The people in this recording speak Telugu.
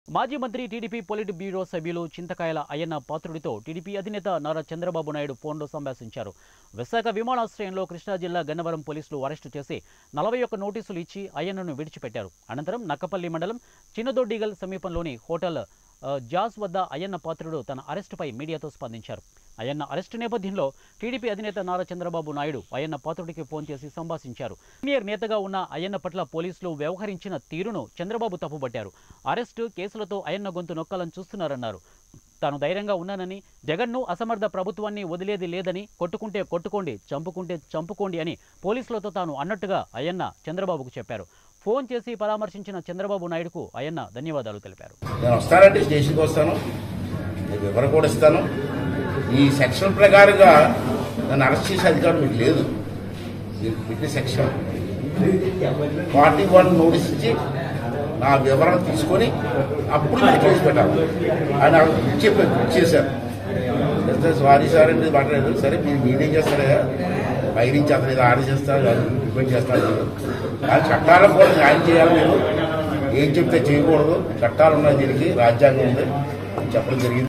మాజీ మంత్రి టీడీపీ పొలిట్ బ్యూరో సభ్యులు చింతకాయల అయ్యన్న పాత్రుడితో టీడీపీ అధినేత నారా చంద్రబాబు నాయుడు ఫోన్లో సంభాషించారు విశాఖ విమానాశ్రయంలో కృష్ణా జిల్లా గన్నవరం పోలీసులు అరెస్టు చేసి నలభై ఒక్క నోటీసులు ఇచ్చి అయ్యన్నను విడిచిపెట్టారు అనంతరం నక్కపల్లి మండలం చిన్నదొడ్డిగల్ సమీపంలోని హోటల్ ఆ, జాస్ వద్ద అయ్యన్న పాత్రుడు తన అరెస్టుపై మీడియాతో స్పందించారు అయ్యన్న అరెస్టు నేపథ్యంలో టీడీపీ అధినేత నారా చంద్రబాబు నాయుడు అయ్యన్న పాత్రుడికి ఫోన్ చేసి సంభాషించారు సీనియర్ నేతగా ఉన్న అయ్యన్న పట్ల పోలీసులు వ్యవహరించిన తీరును చంద్రబాబు తప్పుపట్టారు అరెస్టు కేసులతో అయ్యన్న గొంతు నొక్కాలని చూస్తున్నారన్నారు తాను ధైర్యంగా ఉన్నానని జగన్ను అసమర్థ ప్రభుత్వాన్ని వదిలేది లేదని కొట్టుకుంటే కొట్టుకోండి చంపుకుంటే చంపుకోండి అని పోలీసులతో తాను అన్నట్టుగా అయ్యన్న చంద్రబాబుకు చెప్పారు ఫోన్ చేసి పరామర్శించిన చంద్రబాబు నాయుడుకు అయ్యన్న ధన్యవాదాలు తెలిపారు నేను వస్తానంటే స్టేషన్కి వస్తాను మీకు వివరం కూడా ఇస్తాను ఈ సెక్షన్ ప్రకారంగా నన్ను అరెస్ట్ చేసే అధికారం మీకు లేదు మీరు పెట్టిన సెక్షన్ ఫార్టీ వన్ నోటీస్ ఇచ్చి నా వివరణ తీసుకొని అప్పుడు మీరు కేసు పెట్టాలి అని నాకు చెప్పి చేశారు చెప్తే సారీ సార్ అండి మాట్లాడారు సరే మీరు మీరేం చేస్తారా పై నుంచి అతను ఏదో ఆర్డర్ చేస్తారు డిపెండ్ చేస్తారు కానీ చట్టాలకు కూడా న్యాయం చేయాలి మీరు ఏం చెప్తే చేయకూడదు చట్టాలు ఉన్నాయి దీనికి రాజ్యాంగం ఉంది చెప్పడం జరిగింది